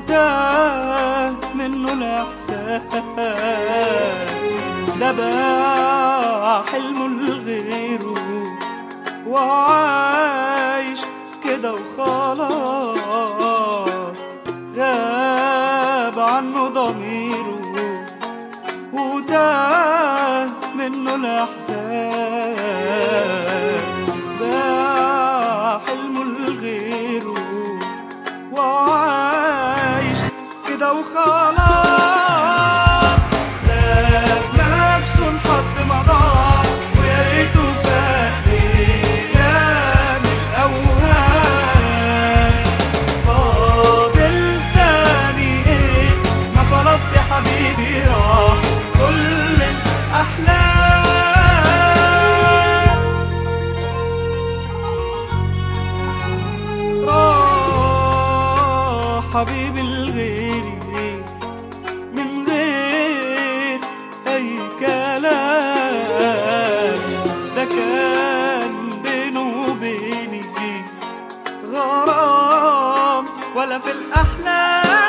وتاه منه الإحساس ده باع حلمه لغيره وعايش كده وخلاص غاب عنه ضميره وتاه منه الإحساس باع حلمه لغيره وعايش كده وخلاص ساب نفسه لحد ما ضاع ويا ريته فاق لينا من الأوهام فاضل تاني ايه ما خلاص يا حبيبي راح كل الأحلام راح حبيبي الغيري من غير أي كلام ده كان بينه وبيني غرام ولا في الأحلام